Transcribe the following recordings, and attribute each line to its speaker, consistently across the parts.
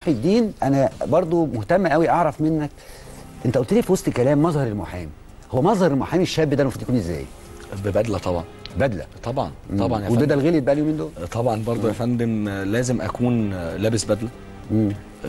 Speaker 1: الدين انا برضو مهتم قوي اعرف منك انت قلت لي في وسط كلام مظهر المحامي هو مظهر المحامي الشاب ده المفروض يكون ازاي
Speaker 2: ببدله طبعا
Speaker 1: بدله
Speaker 2: طبعا طبعا يا
Speaker 1: وده
Speaker 2: فندم
Speaker 1: ده الغلط بقى اليومين دول
Speaker 2: طبعا برضو يا فندم لازم اكون لابس بدله
Speaker 1: مم.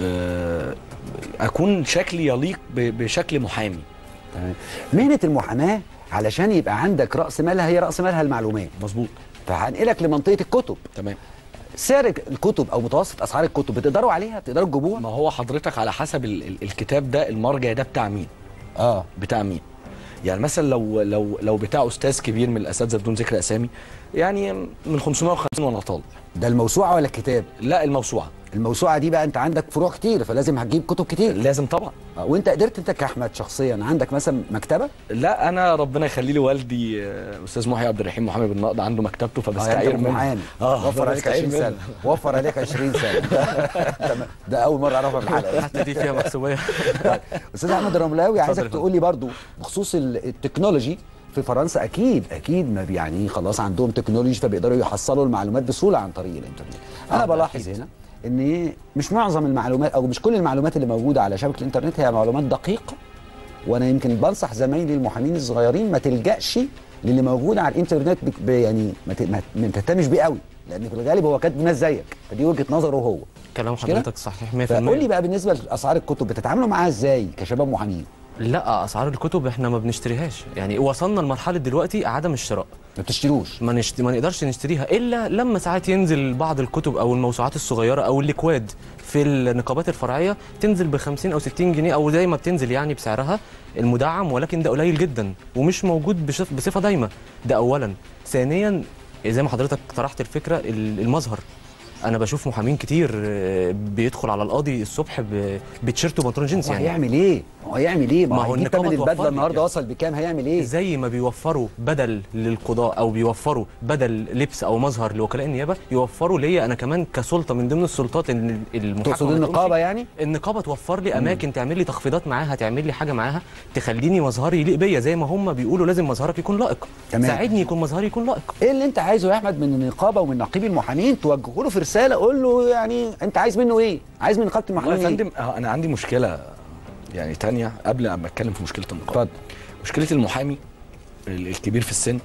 Speaker 2: آه، اكون شكلي يليق ب- بشكل محامي
Speaker 1: تمام مهنه المحاماه علشان يبقى عندك راس مالها هي راس مالها المعلومات
Speaker 2: مظبوط
Speaker 1: فهنقلك لمنطقه الكتب
Speaker 2: تمام
Speaker 1: سعر الكتب او متوسط اسعار الكتب بتقدروا عليها بتقدروا تجيبوها
Speaker 2: ما هو حضرتك على حسب ال ال الكتاب ده المرجع ده بتاع مين
Speaker 1: اه
Speaker 2: بتاع مين يعني مثلا لو لو لو بتاع استاذ كبير من الاساتذه بدون ذكر اسامي يعني من 550 وانا طالع
Speaker 1: ده الموسوعه ولا الكتاب
Speaker 2: لا الموسوعه
Speaker 1: الموسوعه دي بقى انت عندك فروع كتير فلازم هتجيب كتب كتير
Speaker 2: لازم طبعا
Speaker 1: آه، وانت قدرت انت كاحمد شخصيا عندك مثلا مكتبه
Speaker 2: لا انا ربنا يخلي لي والدي آه، استاذ محي عبد الرحيم محامي بالنقد عنده مكتبته
Speaker 1: آه،
Speaker 2: فبستعير
Speaker 1: انت
Speaker 2: منه
Speaker 1: محامي
Speaker 2: اه
Speaker 1: وفر عليك
Speaker 2: بستعير
Speaker 1: 20
Speaker 2: منه.
Speaker 1: سنه وفر عليك 20 سنه تمام. ده اول مره اعرفها في الحلقه
Speaker 3: حتى دي فيها محسوبيه
Speaker 1: استاذ احمد الرملاوي عايزك
Speaker 3: اتفضل يا
Speaker 1: تقول لي برضو بخصوص ال- التكنولوجي في فرنسا اكيد اكيد ما بي- يعني خلاص عندهم تكنولوجي فبيقدروا يحصلوا المعلومات بسهوله عن طريق الانترنت انا
Speaker 2: آه، ده
Speaker 1: بلاحظ
Speaker 2: أكيد.
Speaker 1: هنا ان إيه، مش معظم المعلومات او مش كل المعلومات اللي موجوده على شبكه الانترنت هي معلومات دقيقه وانا يمكن بنصح زمايلي المحامين الصغيرين ما تلجاش للي موجود على الانترنت بك- ب- يعني ما ت- ما ما تهتمش بيه قوي لان في الغالب هو كاتب ناس زيك فدي وجهه نظره هو
Speaker 3: كلام
Speaker 1: مش كده؟
Speaker 3: حضرتك صحيح 100%
Speaker 1: فقول لي بقى بالنسبه لاسعار الكتب بتتعاملوا معاها ازاي كشباب محامين
Speaker 3: لا اسعار الكتب احنا ما بنشتريهاش يعني وصلنا لمرحله دلوقتي عدم الشراء
Speaker 1: ما بتشتروش
Speaker 3: ما, نشت... ما نقدرش نشتريها الا لما ساعات ينزل بعض الكتب او الموسوعات الصغيره او الليكواد في النقابات الفرعيه تنزل ب 50 او 60 جنيه او زي ما بتنزل يعني بسعرها المدعم ولكن ده قليل جدا ومش موجود بشف... بصفه دايمه ده اولا ثانيا زي ما حضرتك طرحت الفكره ال- المظهر انا بشوف محامين كتير آه، بيدخل على القاضي الصبح ب- بتيشيرت وبنطلون جينز
Speaker 1: هو
Speaker 3: يعني
Speaker 1: هيعمل ايه؟ هو هيعمل ايه؟ ما
Speaker 3: ما
Speaker 1: هو
Speaker 3: هو
Speaker 1: هيجيب
Speaker 3: النقابة
Speaker 1: ثمن
Speaker 3: توفر
Speaker 1: البدله
Speaker 3: لي
Speaker 1: النهارده
Speaker 3: يعني.
Speaker 1: وصل بكام هيعمل ايه؟
Speaker 3: زي ما بيوفروا بدل للقضاء او بيوفروا بدل لبس او مظهر لوكلاء النيابه يوفروا ليا انا كمان كسلطه من ضمن السلطات ان المحاكمه
Speaker 1: تقصد
Speaker 3: ما تقومش.
Speaker 1: النقابه يعني؟
Speaker 3: النقابه توفر لي اماكن تعمل لي تخفيضات معاها تعمل لي حاجه معاها تخليني مظهري يليق بيا زي ما هم بيقولوا لازم مظهرك يكون لائق
Speaker 1: تمام.
Speaker 3: ساعدني يكون مظهري يكون لائق
Speaker 1: ايه اللي انت عايزه يا احمد من النقابه ومن نقيب المحامين توجهه له في رساله قول له يعني انت عايز منه ايه؟ عايز من نقابه
Speaker 2: والله
Speaker 1: المحامين
Speaker 2: يا
Speaker 1: ايه؟
Speaker 2: فندم آه، انا عندي مشكله يعني تانية قبل ما اتكلم في مشكله النقابه
Speaker 1: اتفضل
Speaker 2: مشكله المحامي ال- الكبير في السن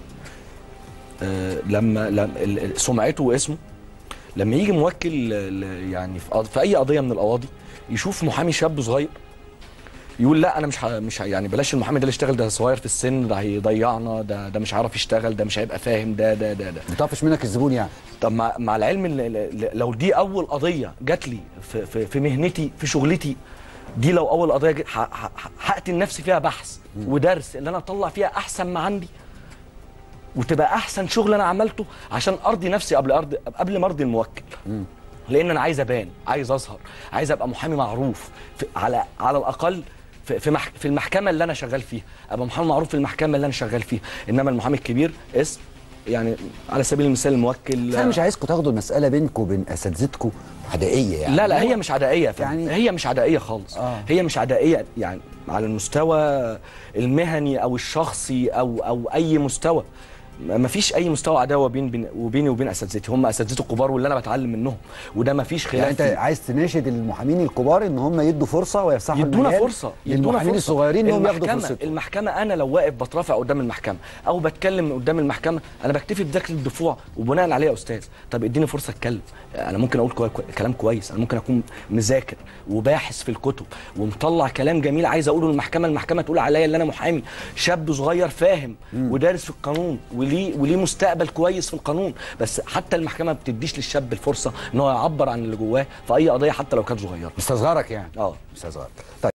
Speaker 2: آه، لما لما ال- ال- سمعته واسمه لما يجي موكل آه، ل- يعني في قض- في اي قضيه من القواضي يشوف محامي شاب صغير يقول لا انا مش ه- مش ه- يعني بلاش المحامي ده اللي يشتغل ده صغير في السن ده هيضيعنا ده ده مش هيعرف يشتغل ده مش هيبقى فاهم ده ده ده ده
Speaker 1: بتقفش منك الزبون يعني
Speaker 2: طب مع, مع العلم ان ال- ال- لو دي اول قضيه جات لي في, في, في مهنتي في شغلتي دي لو اول قضيه جت- ه- ه- ه- هقتل نفسي فيها بحث ودرس اللي انا اطلع فيها احسن ما عندي وتبقى احسن شغل انا عملته عشان ارضي نفسي قبل ارضي قبل ما ارضي الموكل لان انا عايز ابان عايز اظهر عايز ابقى محامي معروف في على على الاقل في في, مح في المحكمه اللي انا شغال فيها ابقى محامي معروف في المحكمه اللي انا شغال فيها انما المحامي الكبير اسم يعني على سبيل المثال الموكل
Speaker 1: بس انا مش عايزكم تاخدوا المساله بينكم وبين اساتذتكم عدائيه يعني
Speaker 2: لا لا هي مش عدائيه يا فندم.
Speaker 1: يعني-
Speaker 2: يعني هي مش عدائيه خالص
Speaker 1: آه.
Speaker 2: آه. هي مش عدائيه يعني على المستوى المهني او الشخصي او او اي مستوى ما فيش اي مستوى عداوه بين بين وبيني وبين اساتذتي هم اساتذتي الكبار واللي انا بتعلم منهم وده ما فيش خلاف
Speaker 1: يعني انت
Speaker 2: فيه.
Speaker 1: عايز تناشد المحامين الكبار ان هم يدوا فرصه ويفسحوا
Speaker 2: يدونا
Speaker 1: المجال
Speaker 2: فرصه يدونا
Speaker 1: للمحامين
Speaker 2: فرصة.
Speaker 1: الصغيرين انهم ياخدوا
Speaker 2: المحكمة-
Speaker 1: فرصتهم
Speaker 2: المحكمه انا لو واقف بترافع قدام المحكمه او بتكلم من قدام المحكمه انا بكتفي بذكر الدفوع وبناء عليه يا استاذ طب اديني فرصه اتكلم انا ممكن اقول كوي... كوي... كلام كويس انا ممكن اكون مذاكر وباحث في الكتب ومطلع كلام جميل عايز اقوله للمحكمه المحكمه تقول عليا ان انا محامي شاب صغير فاهم ودارس في القانون وليه وليه مستقبل كويس في القانون بس حتى المحكمه ما بتديش للشاب الفرصه ان هو يعبر عن اللي جواه في اي قضيه حتى لو كانت صغيره
Speaker 1: مستصغرك يعني
Speaker 2: اه
Speaker 1: مستصغرك طيب